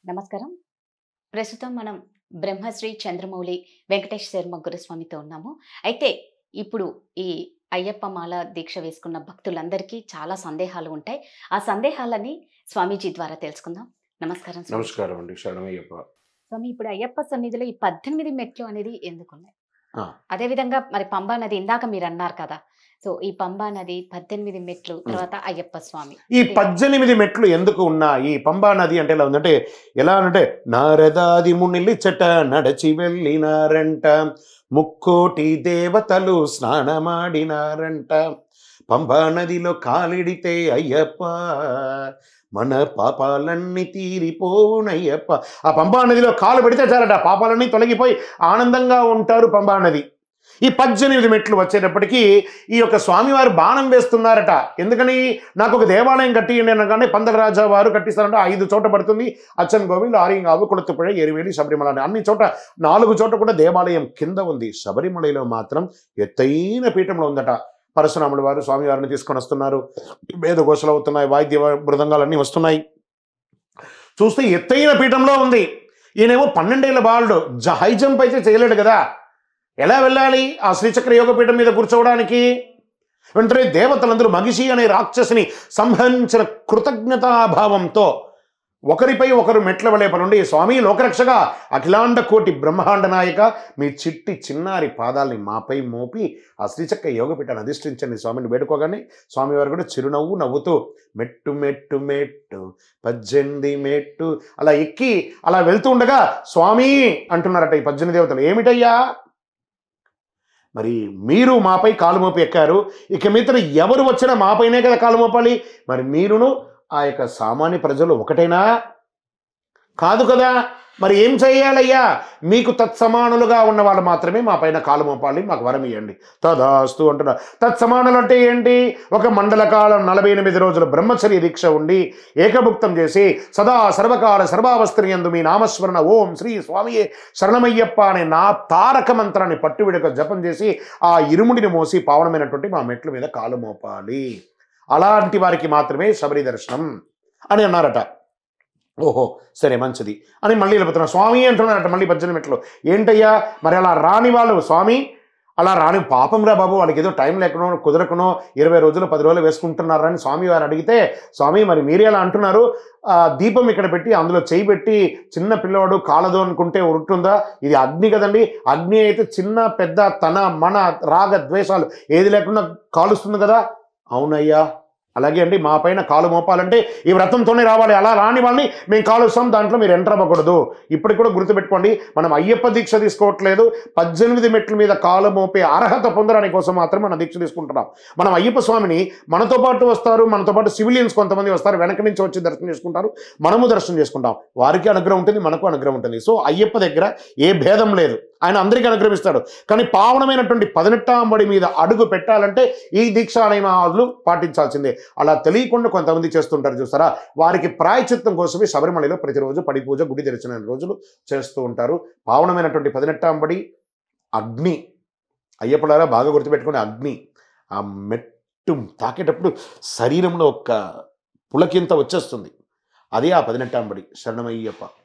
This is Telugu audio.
నమస్కారం ప్రస్తుతం మనం బ్రహ్మశ్రీ చంద్రమౌళి వెంకటేష్ శర్మ గురుస్వామితో ఉన్నాము అయితే ఇప్పుడు ఈ అయ్యప్ప మాల దీక్ష వేసుకున్న భక్తులందరికీ చాలా సందేహాలు ఉంటాయి ఆ సందేహాలని స్వామీజీ ద్వారా తెలుసుకుందాం నమస్కారం స్వామి. నమస్కారం అండి శరణమయ్యప్ప స్వామి ఇప్పుడు అయ్యప్ప సన్నిధిలో ఈ పద్దెనిమిది మెట్లు అనేది ఎందుకున్నాయి ఆ. అదేవిధంగా మరి పంబా నది ఇందాక మీరు అన్నారు కదా సో ఈ పంబా నది పద్దెనిమిది మెట్లు తర్వాత అయ్యప్ప స్వామి ఈ పద్దెనిమిది మెట్లు ఎందుకు ఉన్నాయి పంబా నది అంటే ఎలా ఉందంటే ఎలా అంటే నారదాది మునిలి చెట నడచి వెళ్ళినారంట ముక్కోటి దేవతలు స్నానమాడినారంట పంబా నదిలో కాలిడితే అయ్యప్ప మన పాపాలన్నీ తీరిపోవునయ్యప్ప ఆ పంబా నదిలో కాలు పెడితే చాలట ఆ పాపాలన్నీ తొలగిపోయి ఆనందంగా ఉంటారు పంబా నది ఈ పద్దెనిమిది మెట్లు వచ్చేటప్పటికి ఈ యొక్క స్వామివారు బాణం వేస్తున్నారట ఎందుకని నాకు ఒక దేవాలయం కట్టియండి అనగానే పందలరాజా వారు కట్టిస్తారంటే ఐదు చోట పడుతుంది అచ్చన్ గోవింద్ ఆరింగావు కొడుతుపుഴ ఎరివేలి శబరిమల అని అన్ని చోట నాలుగు చోట కూడా దేవాలయం కింద ఉంది శబరిమలలో మాత్రం ఎత్తైన పీఠంలో ఉందట పరశురాముడు వారు స్వామివారిని తీసుకొని వస్తున్నారు వేదఘోషలు అవుతున్నాయి వాయిద్య బృందంగాలన్నీ వస్తున్నాయి చూస్తే ఎత్తైన పీఠంలో ఉంది ఈయనేమో పన్నెండేళ్ల బాలుడు జ హై జంప్ అయితే చేయలేడు కదా ఎలా వెళ్ళాలి ఆ శ్రీచక్ర యోగపీఠం మీద కూర్చోవడానికి వెంటనే దేవతలందరూ మగిషి అనే రాక్షసిని సంహరించిన కృతజ్ఞతాభావంతో ఒకరిపై ఒకరు మెట్ల వలె పనుండి స్వామి లోకరక్షగా అఖిలాండ కోటి బ్రహ్మాండ నాయక మీ చిట్టి చిన్నారి పాదాల్ని మాపై మోపి ఆ శ్రీచక్ర యోగపీఠాన్ని అధిష్ఠించండి స్వామిని వేడుకోగానే స్వామివారు కూడా చిరునవ్వు నవ్వుతూ మెట్టు మెట్టు మెట్టు పద్దెనిమిది మెట్టు అలా ఎక్కి అలా వెళ్తూ ఉండగా స్వామి అంటున్నారట ఈ పద్దెనిమిది దేవతలు ఏమిటయ్యా మరి మీరు మాపై కాలు మోపి ఎక్కారు ఇక మిత్రులు ఎవరు వచ్చినా మాపైనే కదా కాలు మోపాలి మరి మీరును ఆ యొక్క సామాన్య ప్రజలు ఒకటేనా కాదు కదా మరి ఏం చేయాలయ్యా మీకు తత్సమానులుగా ఉన్న వాళ్ళు మాత్రమే మా పైన కాలు మోపాలి మాకు వరం ఇవ్వండి తదాస్తు అంటున్నారు తత్సమానులు అంటే ఏంటి ఒక మండల కాలం నలభై ఎనిమిది రోజుల బ్రహ్మచర్య దీక్ష ఉండి ఏకభుక్తం చేసి సదా సర్వకాల సర్వావస్త్రి యందు మీ నామస్మరణ ఓం శ్రీ స్వామియే శరణమయ్యప్ప అనే నా తారక మంత్రాన్ని పట్టువిడక జపం చేసి ఆ ఇరుముడిని మోసి పావనమైనటువంటి మా మెట్ల మీద కాలు మోపాలి అలాంటి వారికి మాత్రమే శబరి దర్శనం అని అన్నారట ఓహో సరే మంచిది అని మళ్ళీ వెళ్ళిపోతున్నా స్వామి అంటున్నారట మళ్ళీ పద్దెనిమిది మెట్లు ఏంటయ్యా మరి అలా రాని వాళ్ళు స్వామి అలా రాని పాపం రా బాబు వాళ్ళకి ఏదో టైం లేకనో కుదరకనో ఇరవై రోజులు పది రోజులు వేసుకుంటున్నారని స్వామి వారు అడిగితే స్వామి మరి మీరే అలా అంటున్నారు ఆ దీపం ఇక్కడ పెట్టి అందులో చేయి పెట్టి చిన్న పిల్లవాడు కాలదు అనుకుంటే ఉరుటుందా ఇది అగ్ని కదండి అగ్ని అయితే చిన్న పెద్ద తన మన రాగ ద్వేషాలు ఏది లేకుండా కాలుస్తుంది కదా అవునయ్యా అలాగే అండి మా పైన కాలు మోపాలంటే ఈ వ్రతంతోనే రావాలి అలా రాని వాళ్ళని మేము కాలుస్తాం దాంట్లో మీరు ఎంటర్ అవ్వకూడదు ఇప్పటికి కూడా గుర్తుపెట్టుకోండి మనం అయ్యప్ప దీక్ష తీసుకోవట్లేదు పద్దెనిమిది మెట్ల మీద కాలు మోపే అర్హత పొందడానికి కోసం మాత్రం మనం దీక్ష తీసుకుంటున్నాం మనం అయ్యప్ప స్వామిని మనతో పాటు వస్తారు మనతో పాటు సివిలియన్స్ కొంతమంది వస్తారు వెనక నుంచి వచ్చి దర్శనం చేసుకుంటారు మనము దర్శనం చేసుకుంటాం వారికి అనుగ్రహం ఉంటుంది మనకు అనుగ్రహం ఉంటుంది సో అయ్యప్ప దగ్గర ఏ భేదం లేదు ఆయన అందరికీ అనుగ్రహిస్తాడు కానీ పావనమైనటువంటి పదినెట్టాం బడి మీద అడుగు పెట్టాలంటే ఈ దీక్షా నియమాలు పాటించాల్సిందే అలా తెలియకుండా కొంతమంది చేస్తుంటారు చూస్తారా వారికి ప్రాయచిత్తం కోసమే శబరిమలలో ప్రతిరోజు పడి పూజ గుడి తెరిచిన రోజులు చేస్తూ ఉంటారు పావనమైనటువంటి పదినెట్టాం బడి అగ్ని అయ్యప్పలారా బాగా గుర్తుపెట్టుకునే అగ్ని ఆ మెట్టు తాకేటప్పుడు శరీరంలో ఒక్క పులకింత వచ్చేస్తుంది అదే ఆ పదినెట్టాం బడి శరణమయ్యప్ప